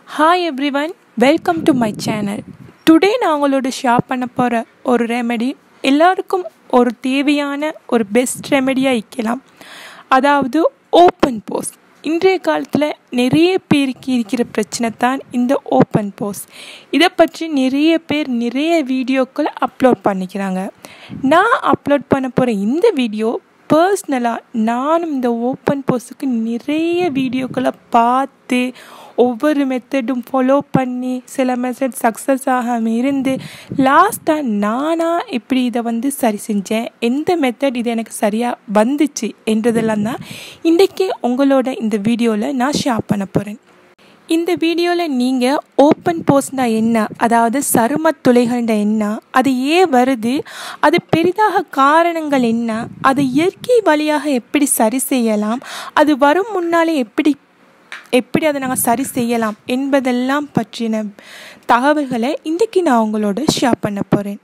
hi everyone welcome to my channel today நான் உங்களோட share பண்ண போகிற ஒரு ரெமெடி எல்லாருக்கும் ஒரு தேவையான ஒரு பெஸ்ட் ரெமெடியாக இருக்கலாம் அதாவது ஓப்பன் போஸ் இன்றைய காலத்தில் நிறைய பேருக்கு இருக்கிற பிரச்சனை தான் இந்த ஓப்பன் போஸ் இதை பற்றி நிறைய பேர் நிறைய வீடியோக்களை அப்லோட் பண்ணிக்கிறாங்க நான் அப்லோட் பண்ண போகிற இந்த வீடியோ பர்ஸ்னலாக நானும் இந்த ஓப்பன் போஸுக்கு நிறைய வீடியோக்களை பார்த்து ஒவ்வொரு மெத்தடும் ஃபாலோ பண்ணி சில மெத்தட் சக்ஸஸ் ஆகாமல் இருந்து லாஸ்ட்டாக நானாக இப்படி இதை வந்து சரி செஞ்சேன் எந்த மெத்தட் இது எனக்கு சரியாக வந்துச்சு என்றதெல்லாம் தான் இன்றைக்கி உங்களோட இந்த வீடியோவில் நான் ஷேர் பண்ண போகிறேன் இந்த வீடியோவில் நீங்கள் ஓப்பன் போஸ்ட்னா என்ன அதாவது சரும துளைகள்ன்ற என்ன அது ஏன் வருது அது பெரிதாக காரணங்கள் என்ன அது இயற்கை வழியாக எப்படி சரி செய்யலாம் அது வரும் முன்னாலே எப்படி எப்படி அதை நாங்கள் சரி செய்யலாம் என்பதெல்லாம் பற்றின தகவல்களை இன்றைக்கி நான் உங்களோட ஷேர் பண்ண போகிறேன்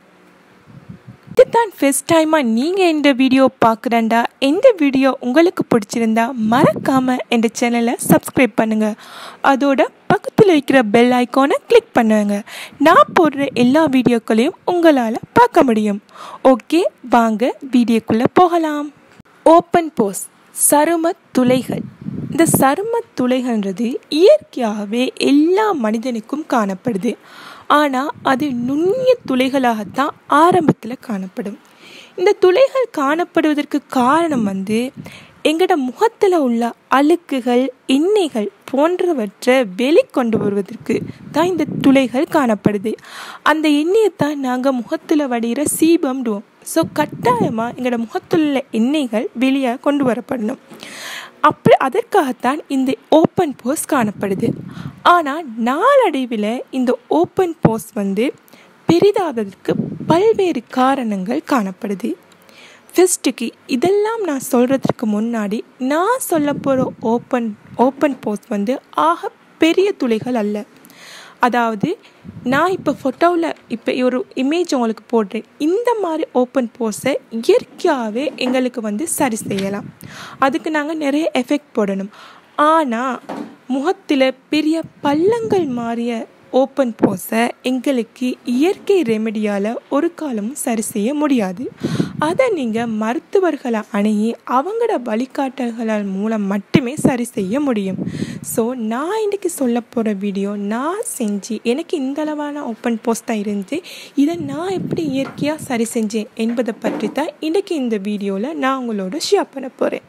இதுதான் ஃபஸ்ட் டைமாக நீங்கள் இந்த வீடியோ பார்க்குறேன்டா இந்த வீடியோ உங்களுக்கு பிடிச்சிருந்தா மறக்காமல் இந்த சேனலை சப்ஸ்கிரைப் பண்ணுங்கள் அதோட பக்கத்தில் இருக்கிற பெல் ஐக்கானை கிளிக் பண்ணுங்க நான் போடுற எல்லா வீடியோக்களையும் உங்களால் பார்க்க முடியும் ஓகே வாங்க வீடியோக்குள்ளே போகலாம் ஓப்பன் போஸ் சரும துளைகள் இந்த சரும துளைகள்ன்றது இயற்கையாகவே எல்லா மனிதனுக்கும் காணப்படுது ஆனால் அது நுண்ணிய துளைகளாகத்தான் ஆரம்பத்தில் காணப்படும் இந்த துளைகள் காணப்படுவதற்கு காரணம் வந்து எங்களோட முகத்தில் உள்ள அழுக்குகள் எண்ணெய்கள் போன்றவற்றை வெளிக்கொண்டு வருவதற்கு தான் இந்த துளைகள் காணப்படுது அந்த எண்ணெயை தான் நாங்கள் முகத்தில் வடிகிற சீபம்டுவோம் ஸோ கட்டாயமாக எங்களோட முகத்தில் உள்ள எண்ணெய்கள் வெளியே கொண்டு வரப்படணும் அப்படி அதற்காகத்தான் இந்த ஓப்பன் போஸ் காணப்படுது ஆனால் நாளடைவில் இந்த ஓப்பன் போஸ் வந்து பெரிதாவதற்கு பல்வேறு காரணங்கள் காணப்படுது ஃபஸ்ட்டுக்கு இதெல்லாம் நான் சொல்கிறதுக்கு முன்னாடி நான் சொல்ல போகிற ஓப்பன் ஓப்பன் போஸ் வந்து ஆக பெரிய துளைகள் அல்ல அதாவது நான் இப்போ ஃபோட்டோவில் இப்போ ஒரு இமேஜ் உங்களுக்கு போடுறேன் இந்த மாதிரி ஓப்பன் போஸை இயற்கையாகவே எங்களுக்கு வந்து சரி செய்யலாம் அதுக்கு நாங்கள் நிறைய எஃபெக்ட் போடணும் ஆனால் முகத்தில் பெரிய பள்ளங்கள் மாறிய ஓப்பன் போஸை எங்களுக்கு இயற்கை ரெமெடியால் ஒரு காலமும் சரி செய்ய முடியாது அதை நீங்கள் மருத்துவர்களை அணுகி அவங்களோட வழிகாட்டல்களால் மூலம் மட்டுமே சரி செய்ய முடியும் ஸோ நான் இன்றைக்கி சொல்ல போகிற வீடியோ நான் செஞ்சு எனக்கு இந்த அளவான ஓப்பன் போஸ் தான் இருந்துச்சு இதை நான் எப்படி இயற்கையாக சரி செஞ்சேன் என்பதை பற்றி தான் இன்றைக்கி இந்த வீடியோவில் நான் உங்களோட ஷேர் பண்ண போகிறேன்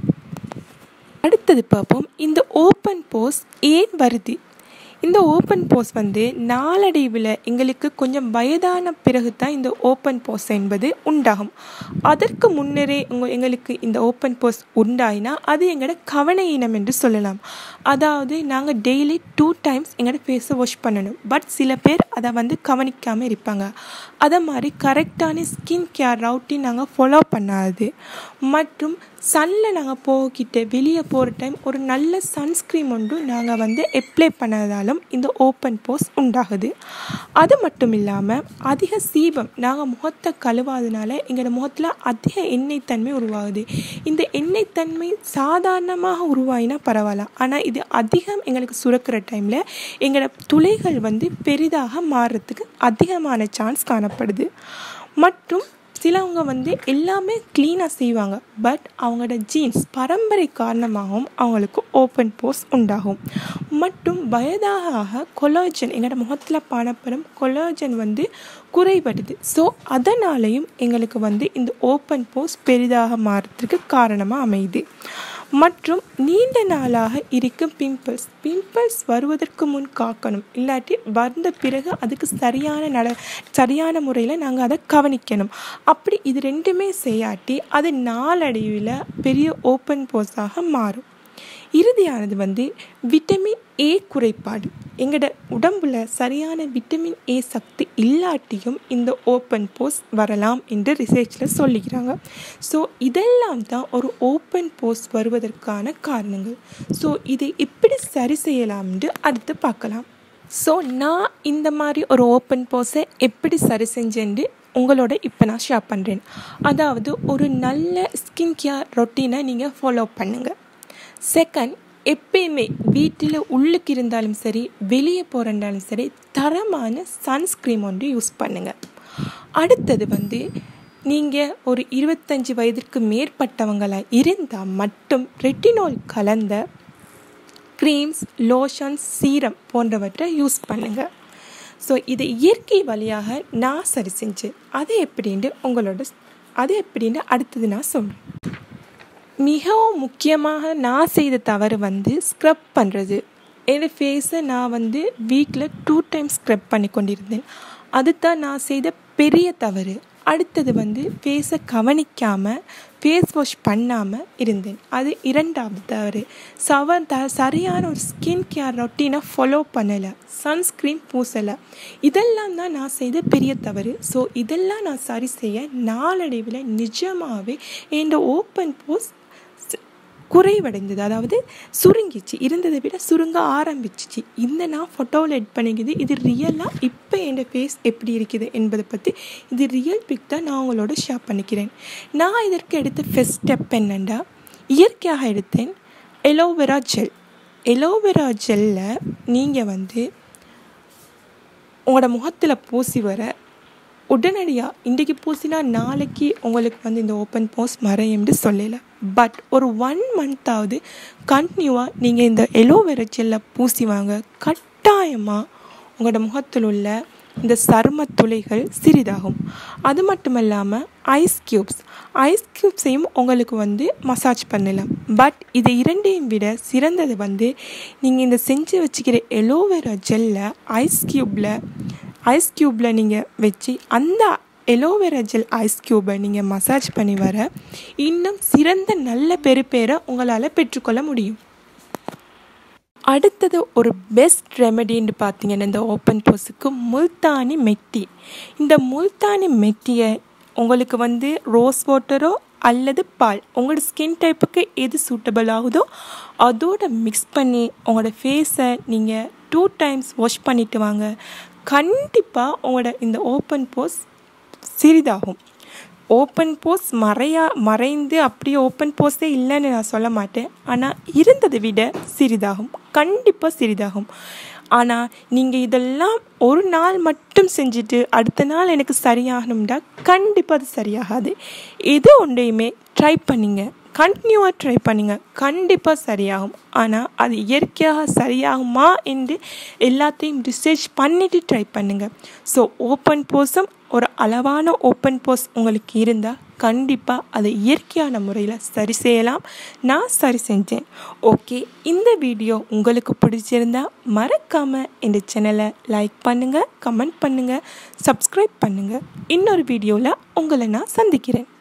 அடுத்தது பார்ப்போம் இந்த ஓப்பன் போஸ் ஏன் வருது இந்த ஓப்பன் போஸ் வந்து நாளடைவில் எங்களுக்கு கொஞ்சம் வயதான பிறகு தான் இந்த ஓப்பன் போஸ் என்பது உண்டாகும் அதற்கு முன்னரே உங்கள் எங்களுக்கு இந்த ஓப்பன் போஸ் உண்டாயினா அது எங்களோட கவன இனம் என்று சொல்லலாம் அதாவது நாங்கள் டெய்லி டூ டைம்ஸ் எங்களோட ஃபேஸை வாஷ் பண்ணணும் பட் சில பேர் அதை வந்து கவனிக்காமல் இருப்பாங்க அதை மாதிரி கரெக்டான ஸ்கின் கேர் ரவுட்டின் நாங்கள் ஃபாலோ பண்ணாது மற்றும் சன்னில் நாங்கள் போகிட்டு வெளியே போகிற டைம் ஒரு நல்ல சன்ஸ்க்ரீம் ஒன்று நாங்கள் வந்து அப்ளை பண்ணதாலும் இந்த ஓப்பன் போஸ் உண்டாகுது அது மட்டும் இல்லாமல் அதிக சீபம் நாங்கள் முகத்தை கழுவாதனால எங்களோட முகத்தில் அதிக எண்ணெய் தன்மை உருவாகுது இந்த எண்ணெய் தன்மை சாதாரணமாக உருவாயினா பரவாயில்ல ஆனால் இது அதிகம் எங்களுக்கு சுரக்கிற டைமில் எங்களோட துளைகள் வந்து பெரிதாக மாறுறதுக்கு அதிகமான சான்ஸ் காணப்படுது மற்றும் சிலவங்க வந்து எல்லாமே க்ளீனாக செய்வாங்க பட் அவங்களோட ஜீன்ஸ் பரம்பரை காரணமாகவும் அவங்களுக்கு ஓப்பன் போஸ் உண்டாகும் மற்றும் வயதாக ஆக கொலாஜன் எங்களோட முகத்தில் காணப்படும் கொலாஜன் வந்து குறைபடுது ஸோ அதனாலையும் எங்களுக்கு வந்து இந்த ஓப்பன் போஸ் பெரிதாக மாறத்துக்கு காரணமாக அமையுது மற்றும் நீண்ட நாளாக இருக்கும் பிம்பிள்ஸ் பிம்பிள்ஸ் வருவதற்கு முன் காக்கணும் இல்லாட்டி வந்த பிறகு அதுக்கு சரியான நட சரியான முறையில் நாங்கள் அதை கவனிக்கணும் அப்படி இது ரெண்டுமே செய்யாட்டி அது நாளடைவில் பெரிய ஓப்பன் போஸாக மாறும் இறுதியானது வந்து விட்டமின் ஏ குறைபாடு எங்களோட உடம்புல சரியான விட்டமின் ஏ சக்தி இல்லாட்டியும் இந்த ஓப்பன் போஸ் வரலாம் என்று ரிசர்ச்சில் சொல்லிக்கிறாங்க ஸோ இதெல்லாம் தான் ஒரு ஓப்பன் போஸ் வருவதற்கான காரணங்கள் ஸோ இதை எப்படி சரி செய்யலாம் என்று அடுத்து பார்க்கலாம் ஸோ நான் இந்த மாதிரி ஒரு ஓப்பன் போஸை எப்படி சரி செஞ்சேன்னு உங்களோட இப்போ நான் ஷேர் பண்ணுறேன் அதாவது ஒரு நல்ல ஸ்கின் கேர் ரொட்டீனை நீங்கள் ஃபாலோ பண்ணுங்கள் செகண்ட் எப்பயுமே வீட்டில் உள்ளுக்கு இருந்தாலும் சரி வெளியே போகிறண்டாலும் சரி தரமான சன்ஸ்க்ரீம் ஒன்று யூஸ் பண்ணுங்கள் அடுத்தது வந்து நீங்கள் ஒரு இருபத்தஞ்சி வயதிற்கு மேற்பட்டவங்களாக இருந்தால் மட்டும் ரெட்டினோல் கலந்த க்ரீம்ஸ் லோஷன்ஸ் சீரம் போன்றவற்றை யூஸ் பண்ணுங்கள் ஸோ இதை இயற்கை வழியாக நான் சரி செஞ்சேன் அது எப்படின்ட்டு உங்களோட அது எப்படின்னு அடுத்தது நான் சொல்கிறேன் மிகவும் முக்கியமாக நான் செய்த தவறு வந்து ஸ்க்ரப் பண்ணுறது என்னோடய ஃபேஸை நான் வந்து வீக்கில் டூ டைம்ஸ் ஸ்க்ரப் பண்ணி கொண்டிருந்தேன் அதுதான் நான் செய்த பெரிய தவறு அடுத்தது வந்து ஃபேஸை கவனிக்காமல் ஃபேஸ் வாஷ் பண்ணாமல் இருந்தேன் அது இரண்டாவது தவறு சவ த சரியான ஒரு ஸ்கின் கேர் ரொட்டீனை ஃபாலோ பண்ணலை சன்ஸ்க்ரீன் பூசலை இதெல்லாம் தான் நான் செய்த பெரிய தவறு ஸோ இதெல்லாம் நான் சரி செய்ய நாளடைவில் நிஜமாகவே என் ஓப்பன் போஸ் குறைவடைந்தது அதாவது சுருங்கிச்சு இருந்ததை விட சுருங்க ஆரம்பிச்சிச்சு இந்த நான் ஃபோட்டோவில் எட் பண்ணிக்குது இது ரியலாக இப்போ என் ஃபேஸ் எப்படி இருக்குது என்பதை பற்றி இது ரியல் பிக் தான் நான் உங்களோட ஷேர் பண்ணிக்கிறேன் நான் இதற்கு எடுத்த ஃபஸ்ட் ஸ்டெப் என்னென்னா இயற்கையாக எடுத்தேன் எலோவெரா ஜெல் எலோவெரா ஜெல்லில் நீங்கள் வந்து உங்களோட முகத்தில் பூசி வர உடனடியாக இன்றைக்கி பூசினா நாளைக்கு உங்களுக்கு வந்து இந்த ஓப்பன் போஸ் மறையும்னு சொல்லலை பட் ஒரு ஒன் மந்த்தாவது கண்டினியூவாக நீங்கள் இந்த எலோவேரா ஜெல்லை பூசி வாங்க கட்டாயமாக உங்களோட முகத்தில் உள்ள இந்த சரும துளைகள் சிறிதாகும் அது மட்டும் இல்லாமல் ஐஸ் க்யூப்ஸ் ஐஸ் க்யூப்ஸையும் உங்களுக்கு வந்து மசாஜ் பண்ணலாம் பட் இது இரண்டையும் விட சிறந்தது வந்து நீங்கள் இந்த செஞ்சு வச்சுக்கிற எலோவேரா ஜெல்லை ஐஸ் க்யூப்பில் ஐஸ் க்யூப்பில் நீங்கள் வச்சு அந்த எலோவேரா ஜெல் ஐஸ் க்யூப்பை நீங்கள் மசாஜ் பண்ணி வர இன்னும் சிறந்த நல்ல பெருப்பேரை உங்களால் பெற்றுக்கொள்ள முடியும் அடுத்தது ஒரு பெஸ்ட் ரெமெடின்னு பார்த்தீங்கன்னா இந்த ஓப்பன் போஸுக்கு முல்தானி மெட்டி இந்த முல்தானி மெட்டியை உங்களுக்கு வந்து ரோஸ் வாட்டரோ அல்லது பால் உங்களோட ஸ்கின் டைப்புக்கு எது சூட்டபிள் ஆகுதோ அதோட மிக்ஸ் பண்ணி உங்களோட ஃபேஸை நீங்கள் டூ டைம்ஸ் வாஷ் பண்ணிவிட்டு வாங்க கண்டிப்பாக உங்களோட இந்த ஓப்பன் போஸ் சிறிதாகும் ஓப்பன் போஸ் மறையா மறைந்து அப்படியே ஓப்பன் போஸே இல்லைன்னு நான் சொல்ல மாட்டேன் ஆனால் இருந்ததை விட சிறிதாகும் கண்டிப்பாக சிறிதாகும் ஆனால் நீங்கள் இதெல்லாம் ஒரு நாள் மட்டும் செஞ்சுட்டு அடுத்த நாள் எனக்கு சரியாகணும்டா கண்டிப்பாக அது சரியாகாது எது ஒன்றையுமே ட்ரை பண்ணிங்க கண்டினியூவாக ட்ரை பண்ணுங்க கண்டிப்பாக சரியாகும் ஆனால் அது இயற்கையாக சரியாகுமா என்று எல்லாத்தையும் ரிசர்ச் பண்ணிவிட்டு ட்ரை பண்ணுங்கள் ஸோ ஓப்பன் போஸும் ஒரு அளவான ஓப்பன் போஸ் உங்களுக்கு இருந்தால் கண்டிப்பாக அதை இயற்கையான முறையில் சரி செய்யலாம் நான் சரி செஞ்சேன் ஓகே இந்த வீடியோ உங்களுக்கு பிடிச்சிருந்தா மறக்காமல் இந்த சேனலை லைக் பண்ணுங்கள் கமெண்ட் பண்ணுங்கள் சப்ஸ்கிரைப் பண்ணுங்கள் இன்னொரு வீடியோவில் உங்களை நான் சந்திக்கிறேன்